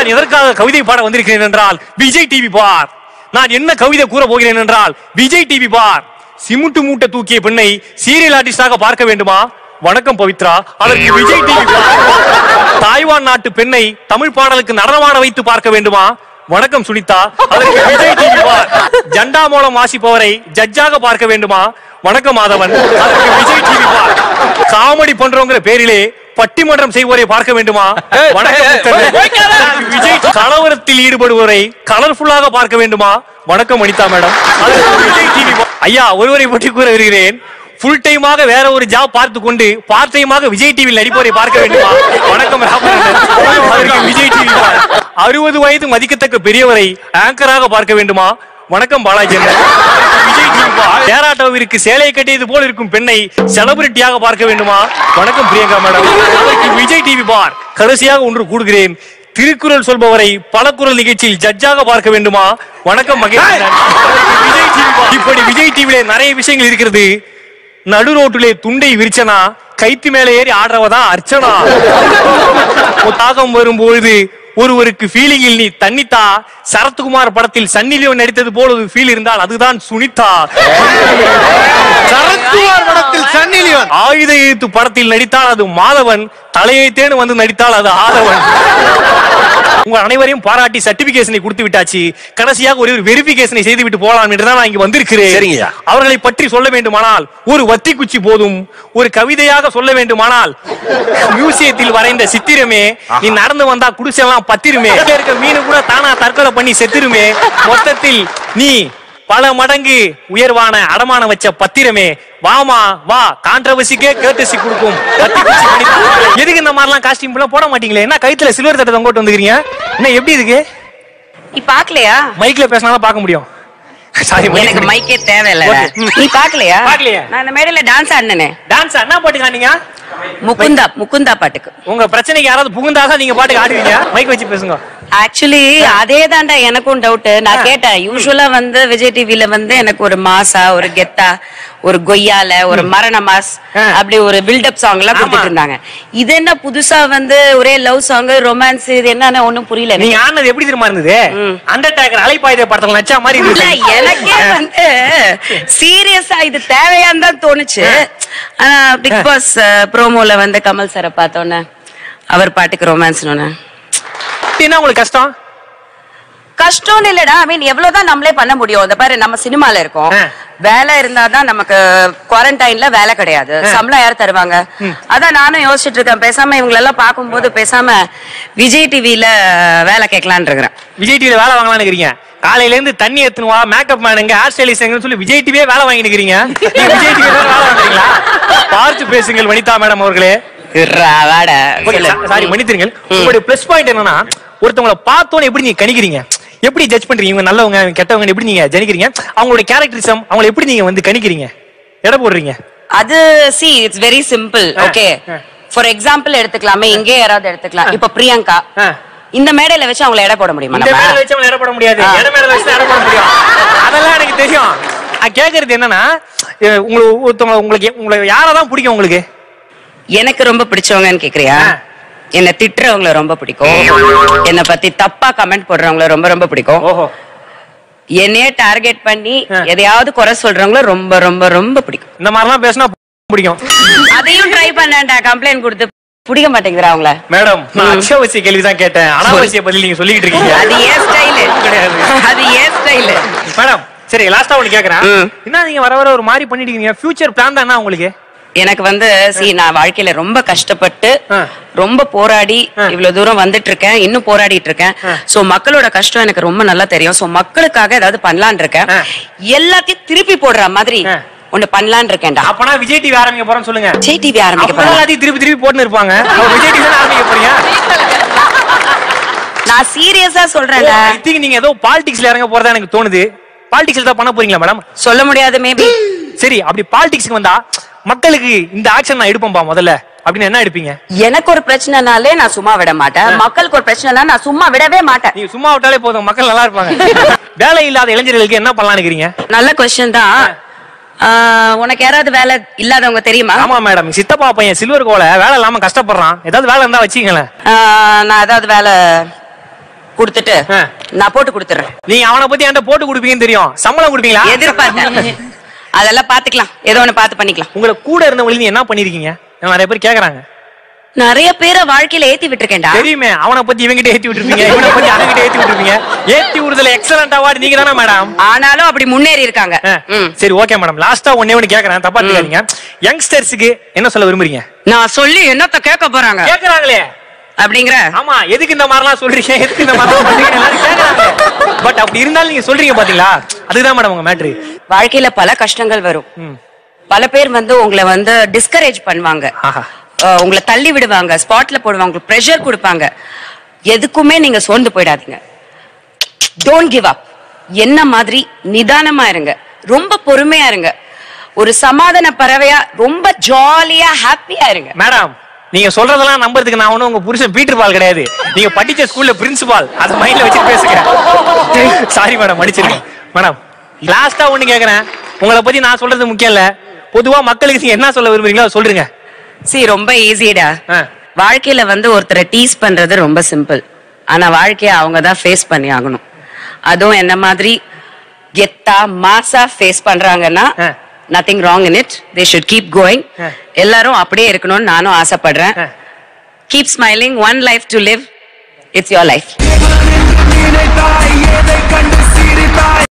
நான் எதற்காக கவிதை பாட வந்திருக்கிறேன் என்றால் விஜய் டிவி பார் நான் என்ன கவிதை கூற போகிறேன் என்றால் விஜய் டிவி பார் சிமுட்டு மூட்டை தூக்கிய பெண்ணை சீரியல் ஆர்டிஸ்டாக பார்க்க வேண்டுமா வணக்கம் பவித்ரா அதற்கு விஜய் டிவி பார் தாய்வான் நாட்டு பெண்ணை தமிழ் பாடலுக்கு நடனமாட வைத்து பார்க்க வேண்டுமா வணக்கம் சுனிதா அதற்கு விஜய் டிவி பார் ஜண்டா மூலம் வாசிப்பவரை ஜட்ஜாக பார்க்க வேண்டுமா வணக்கம் மாதவன் அதற்கு விஜய் டிவி பார் காமெடி பண்றோங்கிற பேரிலே பட்டிமன்றம் செய்வோரை பார்க்க வேண்டுமா வணக்கம் முக்கண்ணன். விஜய் கலவரத்தில் ஈடுபடுவோரை கலர்ஃபுல்லாக பார்க்க வேண்டுமா வணக்கம் அனிதா மேடம் அதற்கு விஜய் டிவி ஐயா ஒருவரை பற்றி கூற வருகிறேன் ஃபுல் டைமாக வேற ஒரு ஜாப் பார்த்து கொண்டு பார்ட் டைமாக விஜய் டிவியில் நடிப்பவரை பார்க்க வேண்டுமா வணக்கம் ராமநாதன். அதற்கு விஜய் டிவி அறுபது வயது மதிக்கத்தக்க பெரியவரை ஆங்கராக பார்க்க வேண்டுமா வணக்கம் பாலாஜி அண்ணன். விஜய் டிவி டேராட்டோவிற்கு சேலை கட்டியது போல் இருக்கும் பெண்ணை செலிபிரிட்டியாக பார்க்க வேண்டுமா வணக்கம் பிரியங்கா மேடம் அதற்கு விஜய் டிவி பார் கடைசியாக ஒன்று கூடுகிறேன் திருக்குறள் சொல்பவரை பலக்குறள் நிகழ்ச்சியில் ஜட்ஜாக பார்க்க வேண்டுமா வணக்கம் மகேந்திரன் அதற்கு விஜய் டிவி பார். இப்படி விஜய் டிவில நிறைய விஷயங்கள் இருக்கிறது நடு ரோட்டிலே துண்டை விரிச்சனா கைத்து மேலே ஏறி ஆடுறவதான் அர்ச்சனா தாகம் வரும்பொழுது ஒருவருக்கு ஃபீலிங்கில் நீ தன்னித்தா சரத்குமார் படத்தில் சன்னி லியோன் நடித்தது போல ஒரு ஃபீல் இருந்தால் அதுதான் சுனிதா சரத்குமார் படத்தில் சன்னி லியோன் ஆயுத எழுத்து படத்தில் நடித்தால் அது மாதவன் தலையெழுத்தேன்னு வந்து நடித்தால் அது ஆதவன் உங்க அனைவரையும் பாராட்டி சர்டிபிகேஷனை கொடுத்து விட்டாச்சு கடைசியாக ஒரு வெரிபிகேஷனை செய்து விட்டு போலாம் என்று தான் நான் இங்க வந்திருக்கிறேன் சரிங்கய்யா. அவர்களை பற்றி சொல்ல வேண்டுமானால் ஒரு வத்தி குச்சி போதும் ஒரு கவிதையாக சொல்ல வேண்டுமானால் மியூசியத்தில் வரைந்த சித்திரமே நீ நடந்து வந்தா குடிசெல்லாம் பத்திருமே இங்க இருக்க மீன் கூட தானா தற்கொலை பண்ணி செத்துருமே மொத்தத்தில் நீ பல மடங்கு உயர்வான அடமானம் வச்ச பத்திரமே வாமா வா கான்ட்ரவர்சிக்கே கேட்டசி கொடுக்கும் வத்தி குச்சி மணிதான். எதுக்கு இந்த மாதிரிலாம் காஸ்டியூம் எல்லாம் போட மாட்டீங்களே என்ன கைத்துல சில்வர் தட்டை தொங்கோட்டு வந்துக்கிறீங்க என்ன எப்படி இருக்கு நீ பாக்கலையா மைக்ல பேசினா தான் பார்க்க முடியும் சாரி எனக்கு மைக்கே தேவையில்ல Okay. ம். நீ பாக்கலையா பார்க்கலையா? நான் இந்த மேடையில டான்ஸ் ஆடினே டான்ஸ் என்ன பாட்டு காணீங்க முகுந்தா முகுந்தா பாட்டுக்கு உங்க பிரச்சனைக்கு யாராவது புகுந்தாதான் நீங்க பாட்டுக்கு ஆடுவீங்க மைக் வச்சு பேசுங்க ஆக்சுவலி அதே தான்டா எனக்கும் டவுட் நான் கேட்டேன் யூஸ்வலா வந்து விஜய் டிவில வந்து எனக்கு ஒரு மாசா ஒரு கெத்தா ஒரு கொய்யால ஒரு மரண மாஸ் ஆ. அப்படி ஒரு பில்டப் சாங் எல்லாம் ஆமா. கொடுத்துட்டு இருந்தாங்க இது என்ன புதுசா வந்து ஒரே லவ் சாங் ரொமான்ஸ் இது என்னன்னு ஒண்ணும் புரியல எனக்கு. நீங்க ஆனது எப்படி தெரியுமா இருந்தது அண்டர்டேக்கர் அலைப்பாயுத படத்துல நச்சா மாதிரி இல்ல இருந்துச்சு எனக்கே வந்து சீரியஸா இது தேவையான்னு தான் தோணுச்சு ஆனா பிக் பாஸ் ப்ரோமோல வந்து கமல் சாரை பார்த்தோன்னே அவர் பாட்டுக்கு ரொமான்ஸ்னு என்ன உங்களுக்கு கஷ்டம் கஷ்டம்னு இல்லடா ஐ மீன் எவ்வளவுதான் நம்மளே பண்ண முடியும் இந்த பாரு நம்ம சினிமால இருக்கோம் ஆ. வேலை இருந்தாதான் நமக்கு குவாரண்டைன்ல வேலை கிடையாது சம்பளம் யார் தருவாங்க அதான் நானும் யோசிச்சுட்டு இருக்கேன் பேசாம இவங்க எல்லாம் பார்க்கும்போது பேசாம விஜய் டிவில வேலை கேட்கலான்னு இருக்கிறேன் விஜய் டிவில வேலை வாங்கலாம்னு இருக்கிறீங்க காலையில இருந்து தண்ணி எடுத்துன்னு வா மேக்கப் மேனுங்க ஹேர் ஸ்டைலிஸ்ட் எங்கன்னு சொல்லி விஜய் டிவியே வேலை வாங்கிட்டு இருக்கிறீங்க நீங்க விஜய் டிவி வேலை வாங்குறீங்களா பார்த்து பேசுங்கள் வனிதா மேடம் அவர்களே சாரி மன்னித்திருங்கள் உங்களுடைய பிளஸ் பாயிண்ட் என்னன்னா ஒருத்தவங்களை பார்த்தோன்னு எப்படி நீங்க கணிக்கிறீங்க எப்படி ஜட்ஜ் பண்றீங்க இவங்க நல்லவங்க இவங்க கெட்டவங்க எப்படி நீங்க ஜனிக்கிறீங்க அவங்களுடைய கேரக்டரிசம் அவங்களை எப்படி நீங்க வந்து கணிக்கிறீங்க எடை போடுறீங்க அது see it's very simple okay for example எடுத்துக்கலாமே இங்கே யாராவது எடுத்துக்கலாம் இப்ப பிரியங்கா ஆ. இந்த மேடையில வச்சு அவங்கள எடை போட முடியுமா இந்த நம்ம மேல வச்சு அவங்களை எடை போட முடியாது ஆ. எடை மேல வச்சு தான் எடை போட முடியும் அதெல்லாம் எனக்கு தெரியும் நான் கேக்குறது என்னன்னா அஹ் உங்களுக்கு ஒருத்தவங்க உங்களுக்கு உங்களை யாரதான் பிடிக்கும் உங்களுக்கு எனக்கு ரொம்ப பிடிச்சவங்கன்னு கேக்குறியா ஆ. என்ன திட்டுறவங்கள ரொம்ப பிடிக்கும் என்ன பத்தி தப்பா கமெண்ட் போடுறவங்கள ரொம்ப ரொம்ப பிடிக்கும் ஓஹோ என்னையே டார்கெட் பண்ணி ஆ. எதையாவது குறை சொல்றவங்கள ரொம்ப ரொம்ப ரொம்ப பிடிக்கும் இந்த மாதிரிலாம் பேசினா பிடிக்கும் அதையும் ட்ரை பண்ணேன்டா கம்ப்ளைண்ட் கொடுத்து பிடிக்க மாட்டேங்கிறா அவங்கள மேடம் நான் அத்தியாவசிய கேள்விதான் கேட்டேன் அனாவசிய பதில் நீங்க சொல்லிக்கிட்டு இருக்கீங்க அது ஏன் ஸ்டைலு கிடையாது. அது ஏன் ஸ்டைலு மேடம் சரி லாஸ்டா ஒண்ணு கேக்குறேன் ம். என்ன நீங்க வர வர ஒரு மாதிரி பண்ணிட்டு இருக்கீங்க ஃபியூச்சர் பிளான் தான் என்ன உங்களுக்கு எனக்கு வந்து சி நான் வாழ்க்கையில ரொம்ப கஷ்டப்பட்டு ஆ. ரொம்ப போராடி ஆ. இவ்வளவு தூரம் வந்துட்டு இருக்கேன் இன்னும் போராடிட்டு இருக்கேன் சோ மக்களோட கஷ்டம் எனக்கு ரொம்ப நல்லா தெரியும் சோ மக்களுக்காக ஏதாவது பண்ணலாம்னு இருக்கேன் ஆ. எல்லாத்தையும் திருப்பி போடுற மாதிரி ஆ. ஒண்ணு பண்ணலாம்னு இருக்கேன்டா அப்பனா விஜய் டிவி ஆரம்பிக்க போறேன்னு சொல்லுங்க ஜெய் டிவி ஆரம்பிக்க அப்பதான் போறேன் எல்லாத்தையும் திருப்பி திருப்பி போட்டுன்னு இருப்பாங்க அப்ப விஜய் டிவி தானே ஆரம்பிக்க போறீங்க நான் சீரியஸா சொல்றேன்ல ஐ திங்க் நீங்க ஏதோ பாலிடிக்ஸ்ல இறங்க போறதா எனக்கு தோணுது பாலிடிக்ஸ்ல தான் பண்ண போறீங்களா மேடம் சொல்ல முடியாது மேபி சரி அப்படி பாலிடிக்ஸ்க்கு வந்தா மக்களுக்கு இந்த ஆக்ஷன் நான் எடுப்பேன்பா முதல்ல அப்படின்னு என்ன எடுப்பீங்க எனக்கு ஒரு பிரச்சனைனாலே நான் சும்மா விட மாட்டேன் மக்களுக்கு ஒரு பிரச்சனைனா நான் சும்மா விடவே மாட்டேன் நீங்க சும்மா விட்டாலே போதும் மக்கள் நல்லா இருப்பாங்க வேலை இல்லாத இளைஞர்களுக்கு என்ன பண்ணலாம்னு இருக்கிறீங்க நல்ல கொஸ்டின் தான் ஆஹ், உனக்கு யாராவது வேலை இல்லாதவங்க தெரியுமா ஆமா மேடம் சித்தப்பா பையன் சில்வர் கோல வேலை இல்லாம கஷ்டப்படுறான் ஏதாவது வேலை இருந்தா வச்சுக்கங்களேன் ஆஹ், நான் ஏதாவது வேலை கொடுத்துட்டு ஆ. நான் போட்டு கொடுத்துறேன் நீங்க அவனை பத்தி என்கிட்ட போட்டு கொடுப்பீங்கன்னு தெரியும் சம்பளம் கொடுப்பீங்களா எதிர்பார்த்தேன் அதெல்லாம் பாத்துக்கலாம் ஏதோ ஒண்ணு பார்த்து பண்ணிக்கலாம் உங்களை கூட இருந்தவங்க நீங்க என்ன பண்ணிருக்கீங்க நிறைய பேர் கேக்குறாங்க நிறைய பேரை வாழ்க்கையில ஏத்தி விட்டுருக்கேன்டா தெரியுமே அவனை பத்தி இவங்கிட்ட ஏத்தி விட்டுருப்பீங்க இவனை பத்தி அவங்கிட்ட ஏத்தி விட்டுருப்பீங்க ஏத்தி விடுதல எக்ஸலண்ட் அவார்டு நீங்க தானே மேடம் ஆனாலும் அப்படி முன்னேறி இருக்காங்க ம். சரி ஓகே மேடம் லாஸ்டா ஒன்னே ஒண்ணு கேக்குறேன் தப்பா தெரியாதீங்க யங்ஸ்டர்ஸ்க்கு என்ன சொல்ல விரும்புறீங்க நான் சொல்லி என்னத்த கேட்க போறாங்க கேக்குறாங்களே அப்படிங்கிற ஆமா எதுக்கு இந்த மாதிரிலாம் சொல்றீங்க எதுக்கு இந்த மாதிரிலாம் பண்றீங்க எல்லாரும் கேக்குறாங்க பட் அப்படி இருந்தாலும் நீங்க சொல்றீங்க பாத்தீங்களா அதுதான் மேடம் உங்க மேட்ரு வாழ்க்கையில பல கஷ்டங்கள் வரும் பல பேர் வந்து உங்களை வந்து டிஸ்கரேஜ் பண்ணுவாங்க ஆஹா. அஹ் உங்களை தள்ளி விடுவாங்க ஸ்பாட்ல போடுவாங்க உங்களுக்கு ப்ரெஷர் கொடுப்பாங்க எதுக்குமே நீங்க சோர்ந்து போயிடாதீங்க டோன்ட் கிவ் அப் என்ன மாதிரி நிதானமா இருங்க ரொம்ப பொறுமையா இருங்க ஒரு சமாதான பறவையா ரொம்ப ஜாலியா ஹாப்பியா இருங்க மேடம் நீங்க சொல்றதெல்லாம் நம்புறதுக்கு நான் ஒண்ணும் உங்க புருஷன் பீட்டர் பால் கிடையாது நீங்க படிச்ச ஸ்கூல்ல பிரின்சிபால் அத மைண்ட்ல வச்சு பேசுங்க சாரி மேடம் மன்னிச்சிருங்க மேடம் லாஸ்டா ஒண்ணு கேக்குறேன் உங்களை பத்தி நான் சொல்றது முக்கியம் இல்ல பொதுவா மக்களுக்கு நீங்க என்ன சொல்ல விரும்புறீங்களோ அதை சொல்றீங்க சி ரொம்ப ஈஸிடா ஆ. வாழ்க்கையில வந்து ஒருத்தரை டீஸ் பண்றது ரொம்ப சிம்பிள் ஆனா வாழ்க்கைய அவங்க தான் ஃபேஸ் பண்ணி ஆகணும் அதுவும் என்ன மாதிரி கெத்தா மாசா ஃபேஸ் பண்றாங்கன்னா ஆ. Nothing wrong in it they should keep going ஆ. எல்லாரும் அப்படியே இருக்கணும்னு நானும் ஆசைப்படுறேன் ஆ. Keep smiling one life to live it's your life நினைத்தாய் எதை கண்டு சிரித்தாய்